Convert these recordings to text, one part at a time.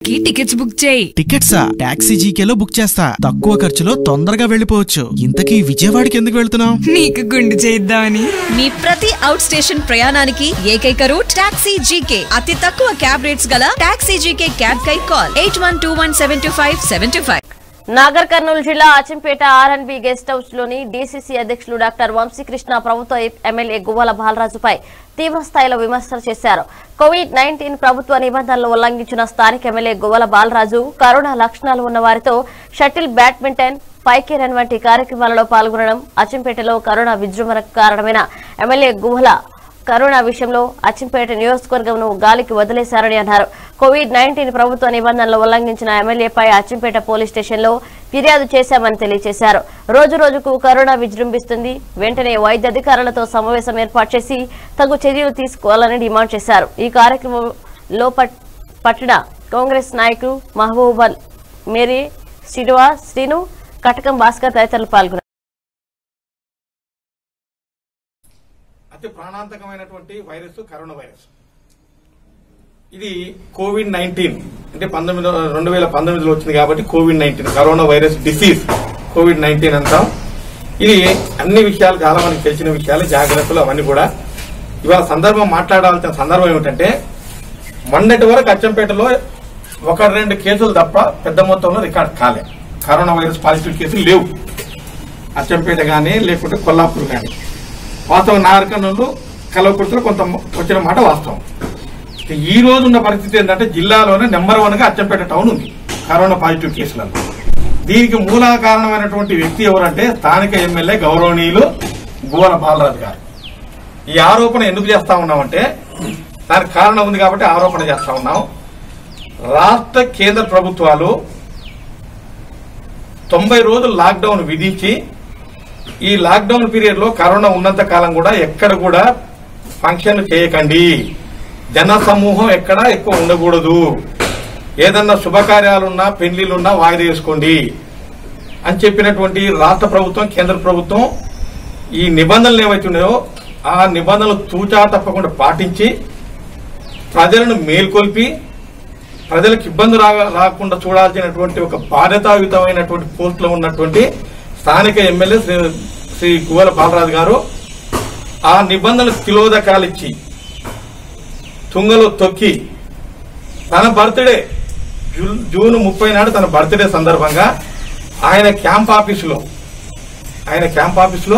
కి tickets book చేయి టికెట్సా taxi జీకేలో book చేస్తా తక్కువ ఖర్చులో తొందరగా వెళ్ళిపోవచ్చు ఇంతకీ విజయవాడకి ఎందుకు వెళ్తున్నావు నీకు గుండు చేద్దామని మీ ప్రతి అవుట్ స్టేషన్ ప్రయాణానికి ఏకైక రూట్ టాక్సీ జీకే అతి తక్కువ క్యాబ్ రేట్స్ గల టాక్సీ జీకే క్యాబ్ కై call eight one two one seven two five seven two five Nagarkurnool జిల్లా అచంపేట ఆర్ఎన్బి గెస్ట్ హౌస్ లోని డీసీసీ అధ్యక్షులు డాక్టర్ వంశీకృష్ణ ప్రభుత్వ ఎమ్మెల్యే గువ్వల బాలరాజుపై తీవ్ర స్థాయిలో విమర్శలు చేశారు కోవిడ్ నైన్టీన్ ప్రభుత్వ నిబంధనలు ఉల్లంఘించిన స్థానిక ఎమ్మెల్యే గువ్వల బాలరాజు కరోనా లక్షణాలు ఉన్న వారితో షటిల్ బ్యాడ్మింటన్ పైకి రన్ వంటి కార్యక్రమాలలో పాల్గొనడం అచ్చంపేటలో కరోనా విజృంభణకు కారణమైన ఎమ్మెల్యే గువ్వల కరోనా విషయంలో అచ్చంపేట నియోజకవర్గంను గాలికి వదిలేశారని అన్నారు కోవిడ్ నైన్టీన్ ప్రభుత్వ నిబంధనలు ఉల్లంఘించిన ఎమ్మెల్యేపై అచ్చంపేట పోలీస్ స్టేషన్లో ఫిర్యాదు చేశామని తెలియజేశారు రోజు రోజుకు కరోనా విజృంభిస్తుంది వెంటనే వైద్య అధికారులతో సమావేశం ఏర్పాటు చేసి తగు చర్యలు తీసుకోవాలని డిమాండ్ చేశారు ఈ కార్యక్రమంలో పట్- పట్టణ కాంగ్రెస్ నాయకులు మహబూబల్ మేరీ శ్రీనివాస్ శ్రీను కటకం భాస్కర్ తదితరులు పాల్గొన్నారు అతి ప్రాణాంతకమైనటువంటి వైరస్ కరోనా వైరస్ ఇది కోవిడ్ నైన్టీన్ అంటే పంతొమ్మిది రెండు వేల పంతొమ్మిదిలో వచ్చింది కాబట్టి covid nineteen corona virus disease covid nineteen అంటాం ఇది అన్ని విషయాలు చాలా మందికి తెలిసిన విషయాలు జాగ్రత్తలు అవన్నీ కూడా ఇవాళ సందర్భం మాట్లాడాల్సిన సందర్భం ఏమిటంటే మొన్నటి వరకు అచ్చంపేటలో ఒక రెండు కేసులు తప్ప పెద్ద మొత్తంలో రికార్డ్ కాలే కరోనా వైరస్ పాజిటివ్ కేసులు లేవు అచ్చంపేట కానీ లేకుంటే కొల్లాపూర్ కానీ వాస్తవం నారకర్నూలు కలవకుర్తిలో కొంత వచ్చిన మాట వాస్తవం ఇక ఈ రోజు ఉన్న పరిస్థితి ఏంటంటే జిల్లాలోనే నెంబర్ వన్ గా అచ్చంపేట టౌన్ ఉంది కరోనా పాజిటివ్ కేసులలో దీనికి మూల కారణమైనటువంటి వ్యక్తి ఎవరంటే స్థానిక ఎమ్మెల్యే గౌరవనీయులు గువ్వల బాలరాజు గారు ఈ ఆరోపణ ఎందుకు చేస్తా ఉన్నామంటే దానికి కారణం ఉంది కాబట్టి ఆరోపణ చేస్తా ఉన్నాం రాష్ట్ర కేంద్ర ప్రభుత్వాలు తొంభై రోజులు లాక్డౌన్ విధించి ఈ లాక్డౌన్ పీరియడ్ లో కరోనా ఉన్నంత కాలం కూడా ఎక్కడ కూడా ఫంక్షన్ చేయకండి జన సమూహం ఎక్కడ ఎక్కువ ఉండకూడదు ఏదన్నా శుభకార్యాలున్నా పెళ్లిళ్ళున్నా వాయిదా వేసుకోండి అని చెప్పినటువంటి రాష్ట్ర ప్రభుత్వం కేంద్ర ప్రభుత్వం ఈ నిబంధనలు ఏవైతే ఉన్నాయో ఆ నిబంధనలు తూచా తప్పకుండా పాటించి ప్రజలను మేల్కొల్పి ప్రజలకు ఇబ్బంది రా రాకుండా చూడాల్సినటువంటి ఒక బాధ్యతాయుతమైనటువంటి పోస్టులో ఉన్నటువంటి స్థానిక ఎమ్మెల్యే శ్రీ శ్రీ గువ్వల బాలరాజు గారు ఆ నిబంధనలు తిలోదకాలు ఇచ్చి తుంగలో తొక్కి తన బర్త్డే జూ- జూన్ ముప్పై నాడు తన బర్త్డే సందర్భంగా ఆయన క్యాంప్ ఆఫీసులో ఆయన క్యాంప్ ఆఫీసులో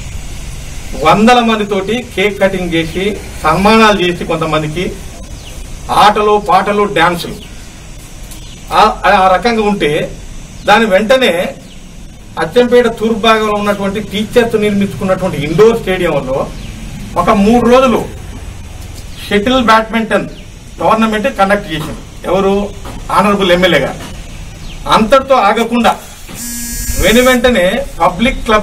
వందల మందితోటి కేక్ కటింగ్ చేసి సన్మానాలు చేసి కొంతమందికి ఆటలు పాటలు డ్యాన్సులు ఆ- ఆ రకంగా ఉంటే దాని వెంటనే అచ్చంపేట తూర్పు భాగంలో ఉన్నటువంటి టీచర్స్ నిర్మించుకున్నటువంటి ఇండోర్ స్టేడియంలో ఒక మూడు రోజులు షటిల్ బ్యాడ్మింటన్ టోర్నమెంట్ కండక్ట్ చేసింది ఎవరు ఆనరబుల్ ఎమ్మెల్యే గారు అంతటితో ఆగకుండా వెను వెంటనే పబ్లిక్ క్లబ్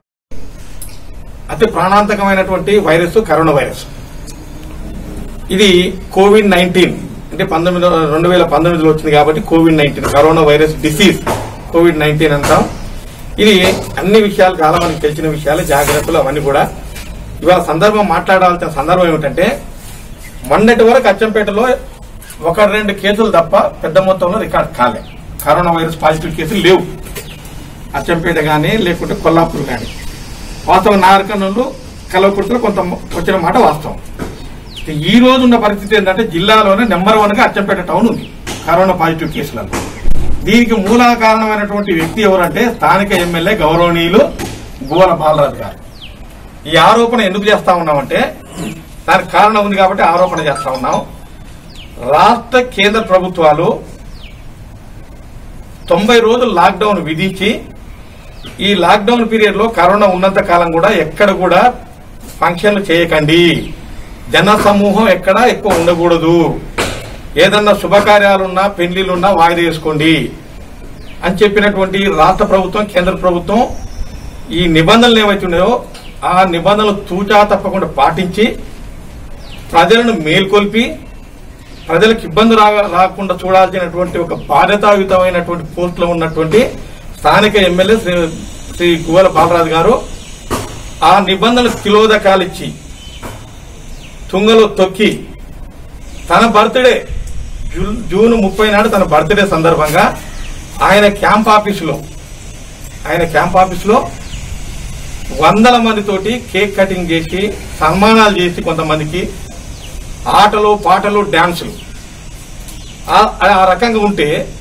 అతి ప్రాణాంతకమైనటువంటి వైరస్ కరోనా వైరస్ ఇది కోవిడ్ నైన్టీన్ అంటే పంతొమ్మిది రెండు వేల పంతొమ్మిదిలో వచ్చింది కాబట్టి covid nineteen corona virus disease covid nineteen అంటాం ఇది అన్ని విషయాలు చాలా మందికి తెలిసిన విషయాలు జాగ్రత్తలు అవన్నీ కూడా ఇవాళ సందర్భం మాట్లాడాల్సిన సందర్భం ఏమిటంటే మొన్నటి వరకు అచ్చంపేటలో ఒక రెండు కేసులు తప్ప పెద్ద మొత్తంలో రికార్డ్ కాలే కరోనా వైరస్ పాజిటివ్ కేసులు లేవు అచ్చంపేట కానీ లేకుంటే కొల్లాపూర్ కానీ వాస్తవం నారకర్నూలు కలవకుర్తిలో కొంత వచ్చిన మాట వాస్తవం ఇక ఈ రోజు ఉన్న పరిస్థితి ఏంటంటే జిల్లాలోనే నెంబర్ వన్ గా అచ్చంపేట టౌన్ ఉంది కరోనా పాజిటివ్ కేసులలో దీనికి మూల కారణమైనటువంటి వ్యక్తి ఎవరంటే స్థానిక ఎమ్మెల్యే గౌరవనీయులు గువ్వల బాలరాజు గారు ఈ ఆరోపణ ఎందుకు చేస్తా ఉన్నామంటే దానికి కారణం ఉంది కాబట్టి ఆరోపణ చేస్తా ఉన్నాం రాష్ట్ర కేంద్ర ప్రభుత్వాలు తొంభై రోజులు లాక్డౌన్ విధించి ఈ లాక్డౌన్ పీరియడ్ లో కరోనా ఉన్నంత కాలం కూడా ఎక్కడ కూడా ఫంక్షన్లు చేయకండి జన సమూహం ఎక్కడ ఎక్కువ ఉండకూడదు ఏదన్నా శుభకార్యాలున్నా పెళ్లిళ్ళున్నా వాయిదా వేసుకోండి అని చెప్పినటువంటి రాష్ట్ర ప్రభుత్వం కేంద్ర ప్రభుత్వం ఈ నిబంధనలు ఏవైతే ఉన్నాయో ఆ నిబంధనలు తూచా తప్పకుండా పాటించి ప్రజలను మేల్కొల్పి ప్రజలకు ఇబ్బంది రా రాకుండా చూడాల్సినటువంటి ఒక బాధ్యతాయుతమైనటువంటి పోస్టులో ఉన్నటువంటి స్థానిక ఎమ్మెల్యే శ్రీ శ్రీ గువ్వల బాలరాజు గారు ఆ నిబంధనలు తిలోదకాలు ఇచ్చి తుంగలో తొక్కి తన బర్త్డే జూ- జూన్ ముప్పై నాడు తన బర్త్డే సందర్భంగా ఆయన క్యాంప్ ఆఫీసులో ఆయన క్యాంప్ ఆఫీసులో వందల మందితోటి కేక్ కటింగ్ చేసి సన్మానాలు చేసి కొంతమందికి ఆటలు పాటలు డాన్సులు ఆ- ఆ రకంగా ఉంటే